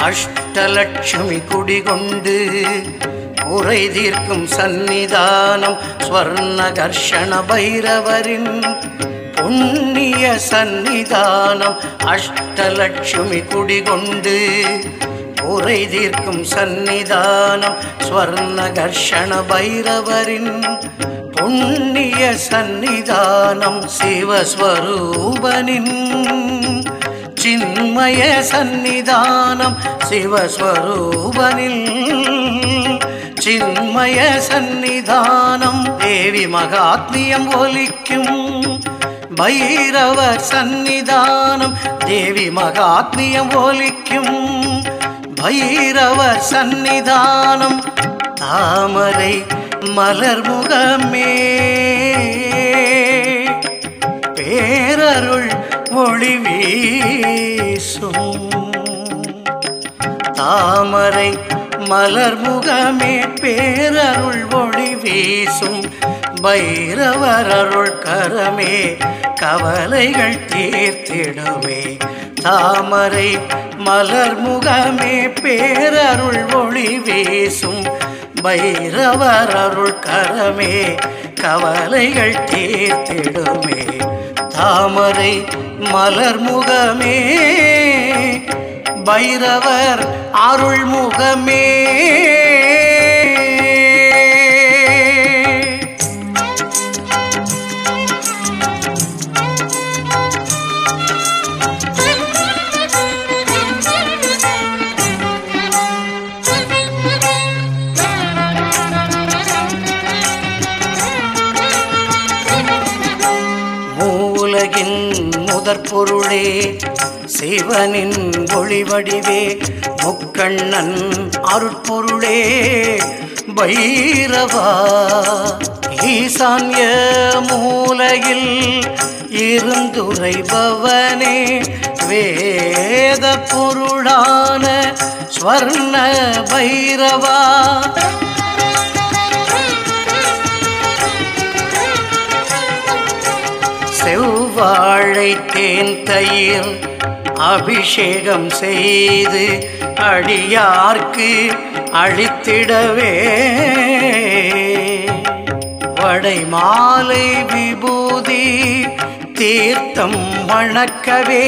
அஷ்டலட்சுமி குடிகொண்டு உரை தீர்க்கும் சந்நிதானம் ஸ்வர்ணகர்ஷண பைரவரின் புண்ணிய சந்நிதானம் அஷ்டலட்சுமி குடிகொண்டு உரை தீர்க்கும் சந்நிதானம் ஸ்வர்ணகர்ஷண பைரவரின் புண்ணிய சந்நிதானம் சிவஸ்வரூபனின் சின்மய சந்நிதானம் சிவஸ்வரூபனில் சின்மய சந்நிதானம் தேவி மகாத்மியம் ஒலிக்கும் பைரவர் சந்நிதானம் தேவி மகாத்மியம் ஒலிக்கும் பைரவர் சந்நிதானம் தாமரை மலர்முகமே பேரருள் ஒளி வீசும் தாமரை மலர்முகமே பேரருள் ஒளி வீசும் பைரவர் அருள் கரமே கவலைகள் தீர்த்திடுமே தாமரை மலர்முகமே பேரருள் ஒளி வீசும் பைரவர் அருள் கரமே கவலைகள் தீர்த்திடுமே தாமரை மலர்முகமே பைரவர் அருள்முகமே மூலகின் முதற் பொருளே சிவனின் ஒளிவடிவே முக்கண்ணன் அருட்பொருளே பைரவா ஈசான்ய மூலையில் இருந்துரைபவனே வேத பொருளான ஸ்வர்ண பைரவா செவ்வாழை தேன் தயிர் அபிஷேகம் செய்து அடியார்க்கு அழித்திடவே வடை மாலை விபூதி தீர்த்தம் வணக்கவே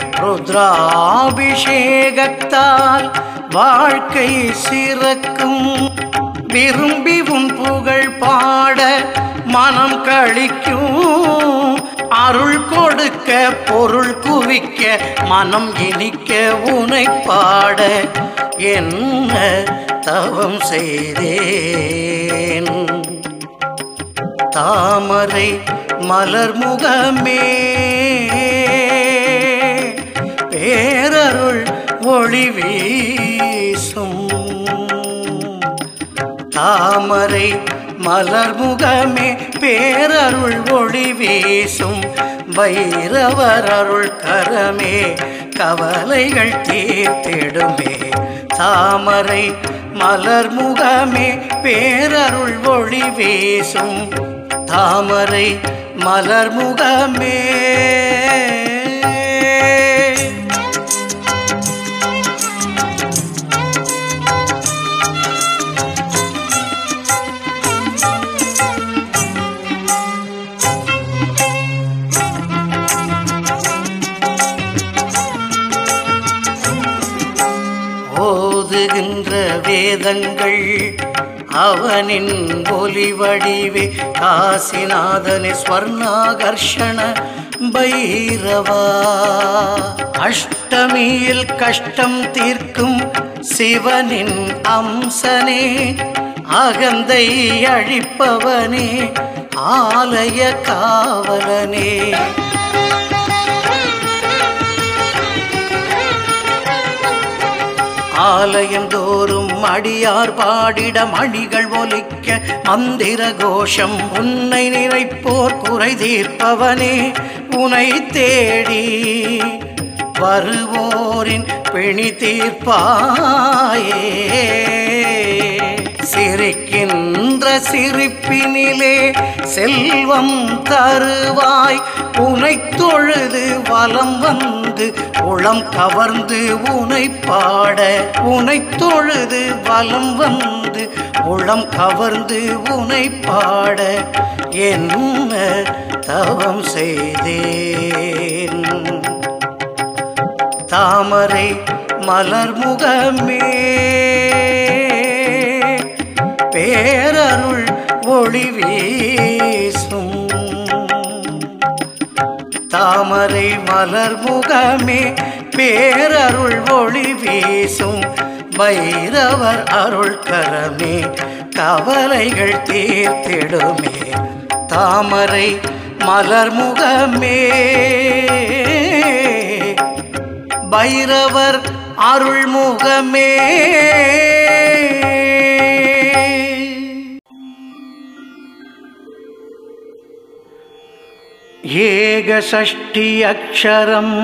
ருத்ராபிஷேகத்தால் வாழ்க்கை சிறக்கும் விரும்பி உன் புகழ் பாட மனம் கழிக்கும் அருள் கொடுக்க பொருள் குவிக்க மனம் இனிக்க உனை பாட என்ன தவம் செய்தேன் தாமரை மலர்முகமே பேரருள் ஒளி வீசும் தாமரை மலர்முகமே பேரருள் ஒளி வீசும் பைரவர் அருள் கரமே கவலைகள் தீர்த்திடுமே தாமரை மலர்முகமே பேரருள் ஒளி வீசும் தாமரை மலர்முகமே ஓதுகின்ற வேதங்கள் அவனின் ஒலி வடிவே காசிநாதனே ஸ்வர்ணாகர்ஷண பைரவா அஷ்டமியில் கஷ்டம் தீர்க்கும் சிவனின் அம்சனே அகந்தை அழிப்பவனே ஆலய காவலனே ஆலயம் தோறும் அடியார் பாடிட மணிகள் ஒலிக்க மந்திர கோஷம் உன்னை நினைப்போர் குறை தீர்ப்பவனே உனை தேடி வருவோரின் பிணி தீர்ப்பாயே சிரிக்கின்ற சிரிக்கின்ற சிரிப்பினிலே செல்வம் தருவாய் உனை தொழுது வலம் வந்து உளம் கவர்ந்து உனை பாட உனை தொழுது வலம் வந்து உளம் கவர்ந்து உனை பாட என்ன தவம் செய்தேன் தாமரை மலர் முகமே பேரருள் ஒளி வீசும் தாமரை மலர் முகமே பேரருள் ஒளி வீசும் பைரவர் அருள் கரமே கவலைகள் தீர்த்திடுமே தாமரை மலர் முகமே பைரவர் அருள்முகமே ஏகஷஷ்டி அக்ஷரம்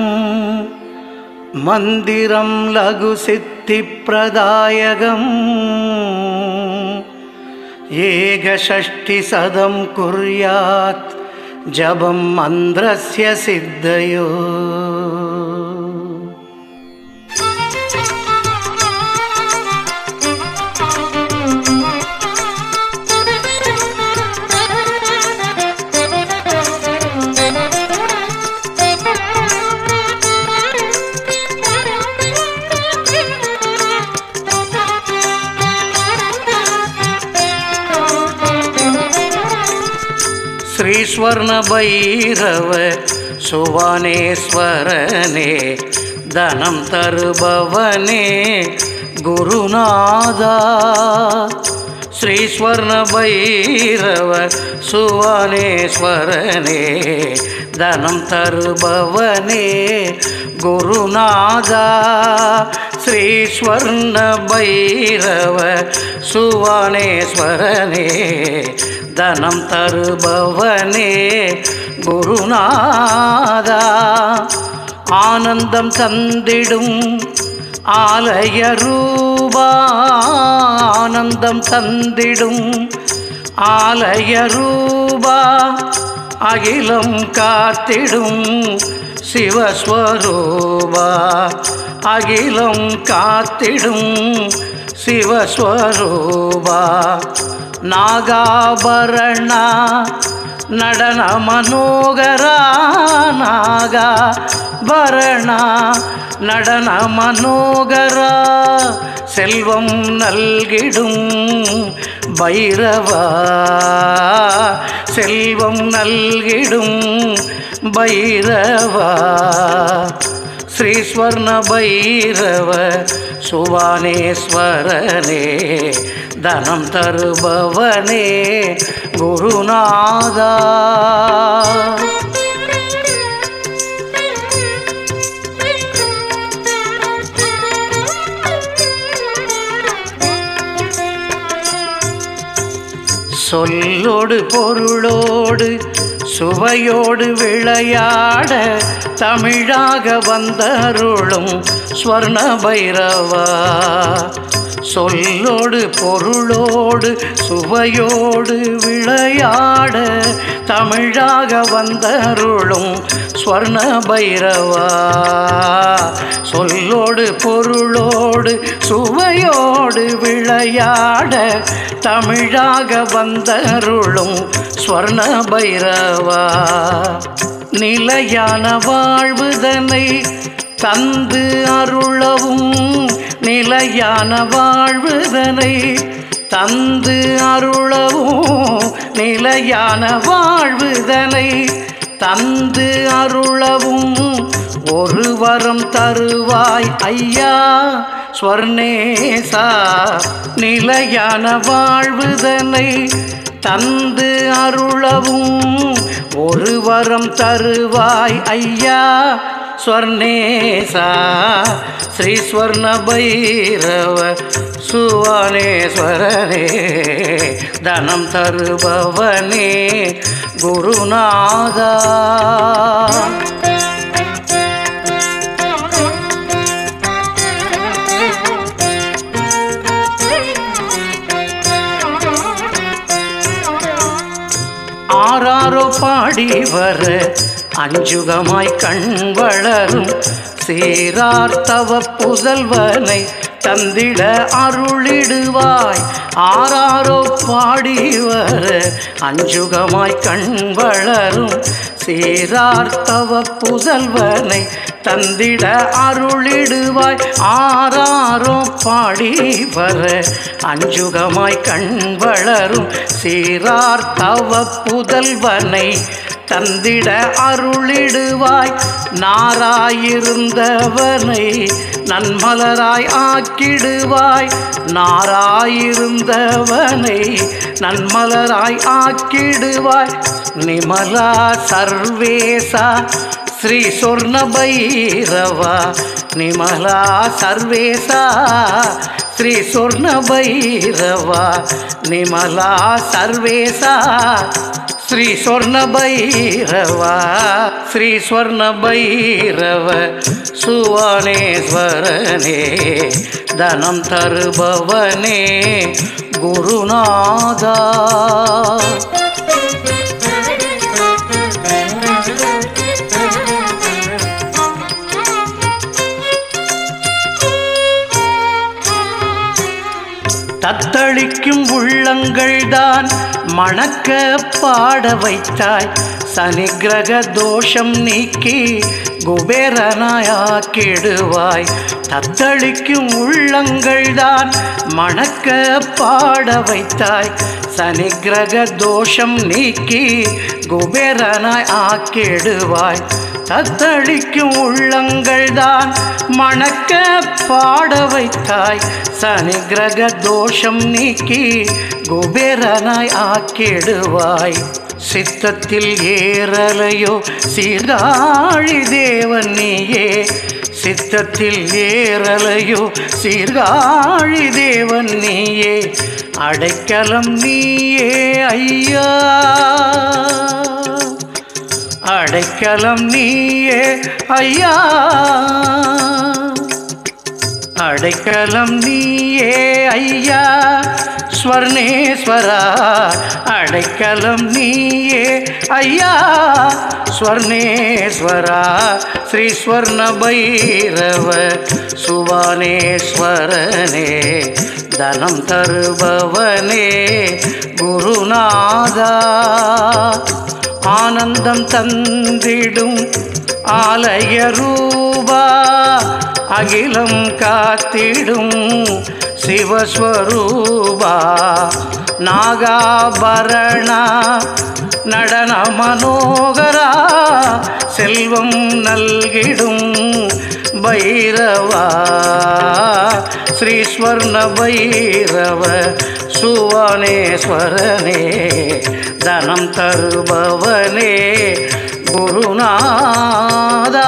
மந்திரம் லகு சித்தி பிரதாயகம் ஏகஷஷ்டி சதம் குர்யாத் ஜபம் மந்திரஸ்ய சித்தயோ ஸ்ரீஸ்வர்ண பைரவ சுவனேஸ்வரனே தனம் தருபவனே குருநாதா ஸ்ரீஸ்வர்ண பைரவ சுவனேஸ்வரனே தனம் தருபவனே குருநாதா ஸ்ரீஸ்வர்ண பைரவ சுவனேஸ்வரனே தனம் தருபவனே குருநாதா ஆனந்தம் தந்திடும் ஆலய ரூபா ஆனந்தம் தந்திடும் ஆலய ரூபா அகிலம் காத்திடும் சிவஸ்வரூபா அகிலம் காத்திடும் சிவஸ்வரூபா நாகாபரண நடன மனோகரா நாகாபரண நடன மனோகரா செல்வம் நல்கிடும் பைரவா செல்வம் நல்கிடும் பைரவா ஸ்ரீஸ்வர்ண பைரவ சுவானேஸ்வரனே தனம் தருபவனே குருநாதா சொல்லோடு பொருளோடு சுவையோடு விளையாட தமிழாக வந்தருளும் ஸ்வர்ண பைரவா சொல்லோடு பொருளோடு சுவையோடு விளையாட தமிழாக வந்தருளும் ஸ்வர்ண பைரவா சொல்லோடு பொருளோடு சுவையோடு விளையாட தமிழாக வந்தருளும் ஸ்வர்ண பைரவா நிலையான வாழ்வுதனை தந்து அருளவும் நிலையான வாழ்வுதனை தந்து அருளவும் நிலையான வாழ்வுதனை தந்து அருளவும் ஒரு வரம் தருவாய் ஐயா ஸ்வர்ணேசா நிலையான வாழ்வுதனை தந்து அருளவும் ஒரு வரம் தருவாய் ஐயா ஸ்வர்ணேசா ஸ்ரீ ஸ்வர்ண பைரவ சுவனேஸ்வரனே தனம் தருபவனே குருநாதா பாடி வர அஞ்சுகமாய் கண் வளரும் சீரார்த்தவ புதல்வனை தந்திட அருளிடுவாய் ஆராரோ பாடி வர அஞ்சுகமாய் கண் வளரும் சீரார்த்தவ புதல்வனை தந்திட அருளிடுவாய் ஆராரோ பாடி வர அஞ்சுகமாய் கண் வளரும் சீரார்த்தவ புதல்வனை தந்திட அருளிடுவாய் நாராயிருந்தவனை நன்மலராய் ஆக்கிடுவாய் நாராயிருந்தவனை நன்மலராய் ஆக்கிடுவாய் நிமலா சர்வேசா ஸ்ரீ சொர்ண பைரவா நிமலா சர்வேசா ஸ்ரீ சொர்ண பைரவா நிமலா சர்வேசா ஸ்ரீ ஸ்வர்ண பைரவா ஸ்ரீ ஸ்வர்ண பைரவ சுவனேஸ்வரனே தனம் தருபவனே குருநாதா தத்தளிக்கும் உள்ளங்கள்தான் மணக்க பாட வைத்தாய் சனிக்கிரக தோஷம் நீக்கி குபேரனாயாக்கிடுவாய் தத்தளிக்கும் உள்ளங்கள்தான் மணக்க பாட வைத்தாய் சனிக்கிரக தோஷம் நீக்கி குபேரனாய் ஆக்கிடுவாய் தத்தளிக்கும் உள்ளங்கள்தான் மணக்க பாட வைத்தாய் சனி கிரக தோஷம் நீக்கி குபேரனாய் ஆக்கிடுவாய் சித்தத்தில் ஏறலையோ சீர்காழி தேவன் நீயே சித்தத்தில் ஏறலையோ சீர்காழி தேவன் நீயே அடைக்கலம் நீயே ஐயா அடைக்கலம் நீயே ஐயா அடைக்கலம் நீயே ஐயா ஸ்வர்ணேஸ்வரா அடைக்கலம் நீயே ஐயா ஸ்வர்ணேஸ்வரா ஸ்ரீ ஸ்வர்ண பைரவ சுவானேஸ்வரனே தனம் தருபவனே குருநாதா ஆனந்தம் தந்திடும் ஆலய ரூபா அகிலம் காத்திடும் சிவஸ்வரூபா நாகாபரணா நடன மனோகரா செல்வம் நல்கிடும் பைரவா ஸ்ரீ ஸ்வர்ண பைரவ சுவனேஸ்வரனே தனம் தருபவனே குருநாதா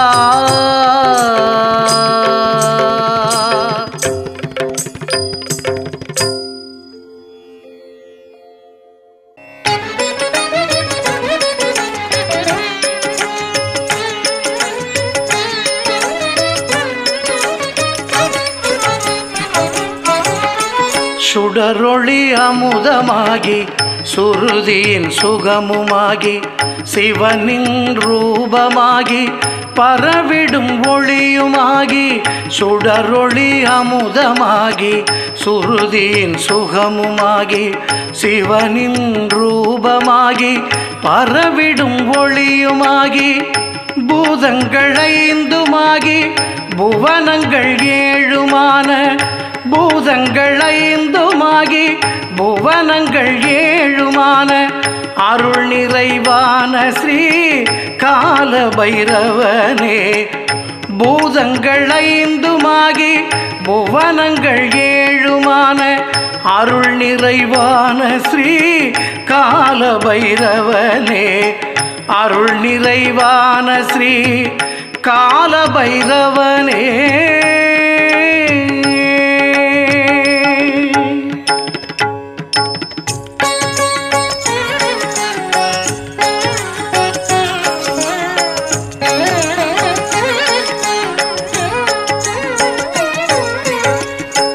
சுடரொளி அமுதமாகி சுருதியின் சுகமுமாகி சிவனின் ரூபமாகி பரவிடும் ஒளியுமாகி சுடரொளி அமுதமாகி சுருதியின் சுகமுமாகி சிவனின் ரூபமாகி பரவிடும் ஒளியுமாகி பூதங்கள் ஐந்துமாகி புவனங்கள் ஏழுமான பூதங்கள் ஐந்துமாகி புவனங்கள் ஏழுமான அருள் நிறைவான ஸ்ரீ கால பைரவனே பூதங்கள் ஐந்துமாகி புவனங்கள் ஏழுமான அருள் நிறைவான ஸ்ரீ கால பைரவனே அருள் நிறைவான ஸ்ரீ கால பைரவனே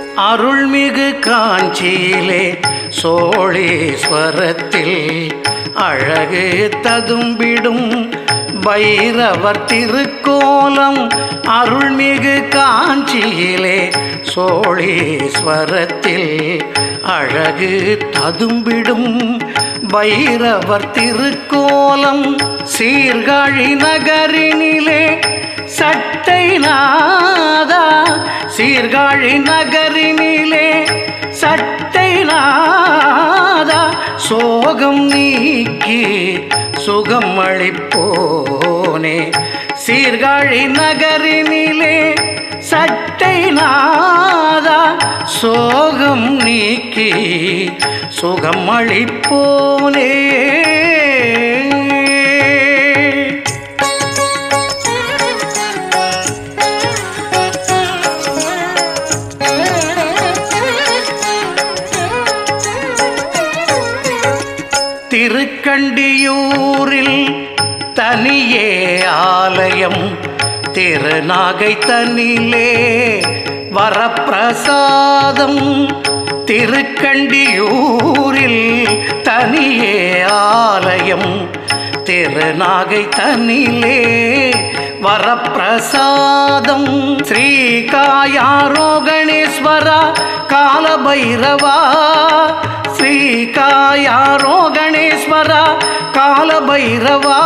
அருள்மிகு காஞ்சியிலே சோழீஸ்வரத்தில் அழகு ததும்பிடும் பைரவர் திருக்கோலம் அருள்மிகு காஞ்சியிலே சோழீஸ்வரத்தில் அழகு ததும்பிடும் பைரவர் திருக்கோலம் சீர்காழி நகரினிலே சட்டை நாதா சீர்காழி நகரினிலே சட்டை நாதா சோகம் நீக்கி சுகம் அளிப்போனே சீர்காழி நகரினிலே சட்டை நாதா சோகம் நீக்கி சுகம் அளிப்போனே திருக்கண்டியூரில் தனியே ஆலயம் திருநாகை தனிலே வரப்பிரசாதம் திருக்கண்டியூரில் தனியே ஆலயம் திருநாகை தனிலே வரப்பிரசாதம் ஸ்ரீகாயாரோ கணேஸ்வரா காலபைரவா ஸ்ரீகாயாரோ கணேஸ்வரா காலபைரவா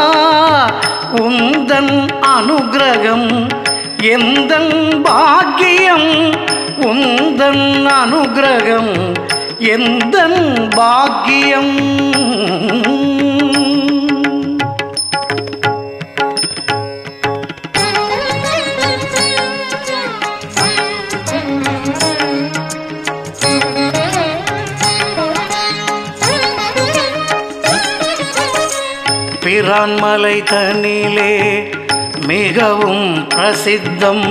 உந்தன் அனுகிரகம் எந்தன் பாக்கியம் உந்தன் அனுகிரகம் எந்தன் பாக்கியம் பிரான்மலை தனிலே மிகவும் பிரசித்தம்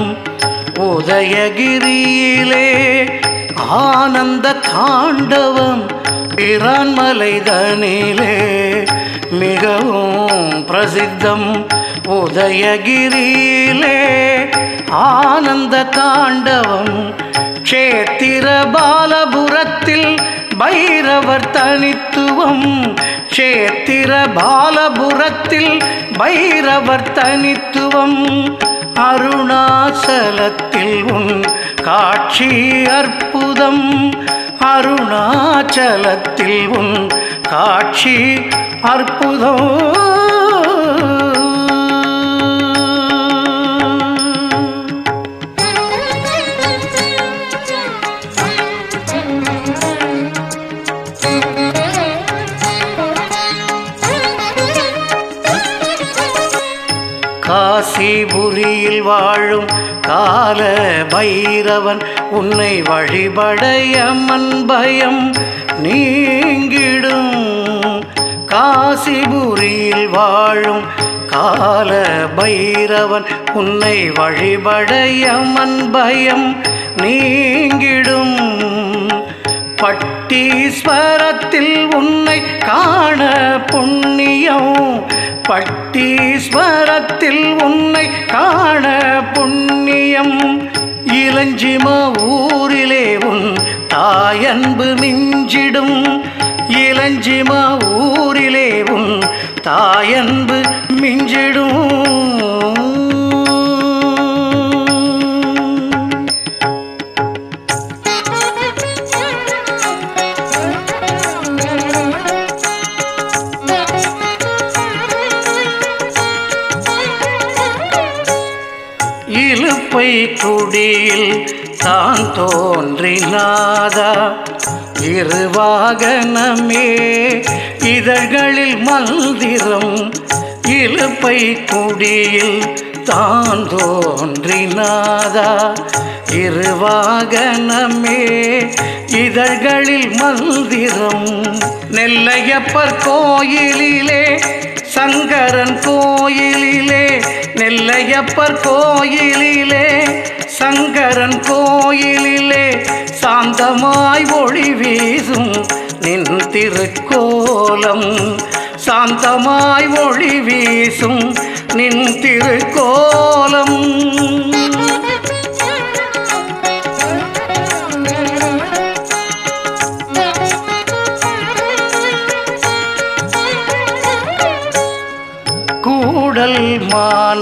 உதயகிரியிலே ஆனந்த தாண்டவம் பிரான்மலை தனிலே மிகவும் பிரசித்தம் உதயகிரியிலே ஆனந்த தாண்டவம் க்ஷேத்திர பாலபுரத்தில் பைரவர் தனித்துவம் க்ஷேத்திர பாலபுரத்தில் பைரவர் தனித்துவம் அருணாச்சலத்தில் உன் காட்சி அற்புதம் அருணாச்சலத்தில் உன் காட்சி அற்புதம் காசிபுரியில் வாழும் கால பைரவன் உன்னை வழிபடைய மன்பயம் நீங்கிடும் காசிபுரியில் வாழும் கால பைரவன் உன்னை வழிபடைய மன்பயம் நீங்கிடும் பட்டீஸ்வரத்தில் உன்னை காண புண்ணியம் பட்டீஸ்வரத்தில் உன்னை காண புண்ணியம் இளஞ்சிம ஊரிலே உன் தாயன்பு மிஞ்சிடும் இளஞ்சிம ஊரிலே உன் தாயன்பு மிஞ்சிடும் இழுப்பை குடியில் தான் தோன்றினாதா இருவாகனமே இதழ்களில் மல்திரம் இழுப்பை குடியில் தான் தோன்றினாதா இருவாகனமே இதழ்களில் மல்திரம் நெல்லையப்பர் கோயிலிலே சங்கரன் கோயிலிலே நெல்லையப்பர் கோயிலிலே சங்கரன் கோயிலிலே சாந்தமாய் ஒளி வீசும் நின் திருக்கோலம் சாந்தமாய் ஒளி வீசும் நின் திருக்கோலம் Thank you.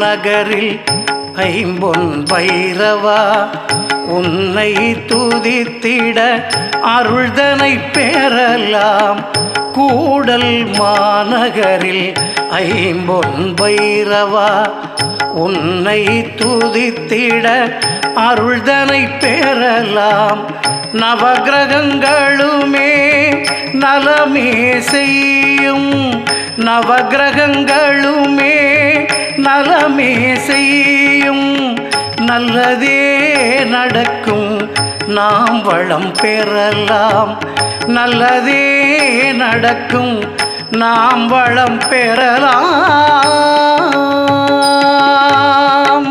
மாநகரில் ஐம்பொன் பைரவா உன்னை துதித்திட அருள்தனை பெறலாம் கூடல் மாநகரில் ஐம்பொன் பைரவா உன்னை துதித்திட அருள்தனை பெறலாம் நவகிரகங்களுமே நலமே செய்யும் நவகிரகங்களுமே நலமே செய்யும் நல்லதே நடக்கும் நாம் வளம் பெறலாம் நல்லதே நடக்கும் நாம் வளம் பெறலாம்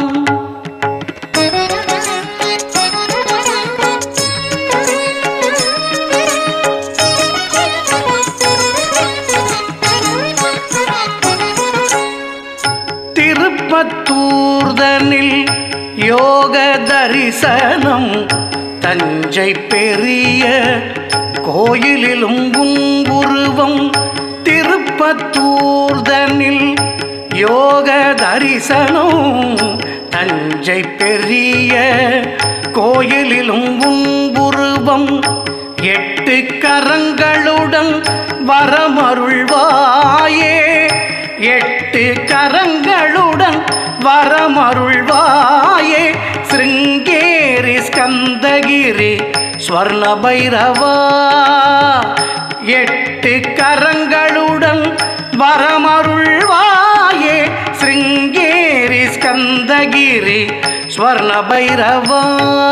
திருப்பத்தூர்தனில் யோக தரிசனம் தஞ்சை பெரிய கோயிலிலும் உன் உருவம் திருப்பத்தூர்தனில் யோக தரிசனம் தஞ்சை பெரிய கோயிலிலும் உன் உருவம் எட்டு கரங்களுடன் வரமருள்வாயே எட்டு கரங்களுடன் வரமருள்வாயே சிருங்கேரி ஸ்கந்தகிரி ஸ்வர்ண பைரவா எட்டு கரங்களுடன் வரமருள்வாயே சிருங்கேரி ஸ்கந்தகிரி ஸ்வர்ண பைரவா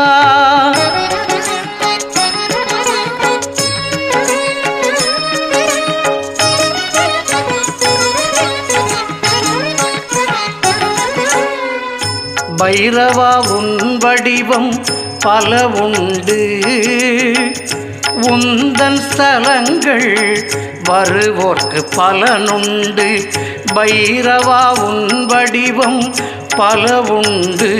பைரவா உன் வடிவம் பல உண்டு உந்தன் ஸ்தலங்கள் வருவோர்க்கு பலனுண்டு பைரவா உன் வடிவம் பல உண்டு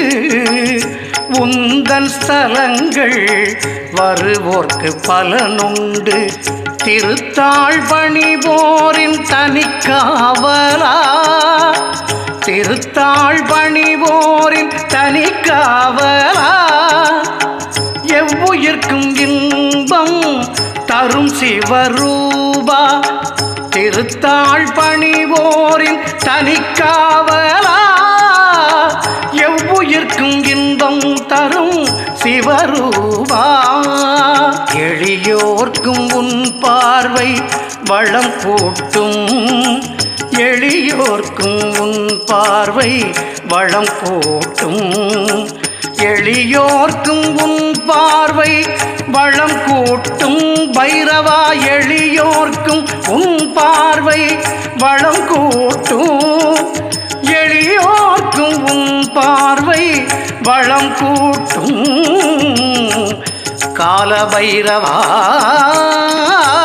உந்தன் ஸ்தலங்கள் வருவோர்க்கு பலனுண்டு திருத்தாள் பணிவோரின் தனிக்காவலா திருத்தாள் பணிவோரின் தனிக்காவலா எவ்வுயிர்க்கும் இன்பம் தரும் சிவரூபா திருத்தாள் பணிவோரின் தனிக்காவலா எவ்வுயிர்க்கும் இன்பம் தரும் சிவரூபா எளியோர்க்கும் உன் பார்வை வளம் கூட்டும் எளியோர்க்கும் உன் பார்வை வளம் கூட்டும் எளியோர்க்கும் உன் பார்வை வளம் கூட்டும் பைரவா எளியோர்க்கும் உன் பார்வை வளம் கூட்டும் எளியோர்க்கும் உன் பார்வை வளம் கூட்டும் கால பைரவா